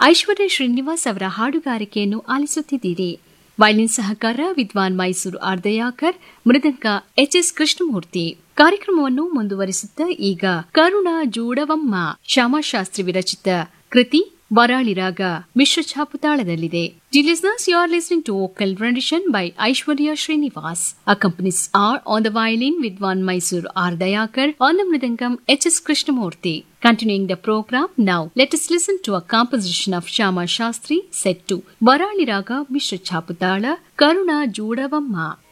ಐಶ್ವರ್ಯ ಶ್ರೀನಿವಾಸ್ ಅವರ ಹಾಡುಗಾರಿಕೆಯನ್ನು ಆಲಿಸುತ್ತಿದ್ದೀರಿ ವೈಲಿನ್ ಸಹಕಾರ ವಿದ್ವಾನ್ ಮೈಸೂರು ಆರ್ದಯಾಕರ್ ಮೃದಂಗ ಎಚ್ ಎಸ್ ಕೃಷ್ಣಮೂರ್ತಿ ಕಾರ್ಯಕ್ರಮವನ್ನು ಮುಂದುವರಿಸುತ್ತಾ ಈಗ ಕರುಣ ಜೂಡವಮ್ಮ ಶ್ಯಾಮಶಾಸ್ತ್ರಿ ವಿರಚಿತ ಕೃತಿ ವರಾಳಿ ರಾಗ ಮಿಶ್ರ ಛಾಪು ತಾಳದಲ್ಲಿದೆ dear listeners you are listening to vocal rendition by Aishwarya Srinivas. Accompanies are on the violin Vidwan Mysore R. Dayakar, on the mridangam H.S. Krishnamurti. Continuing the program, now let us listen to a composition of Shama Shastri set to Varali Raga Mishra Chaputala Karuna Judavamma.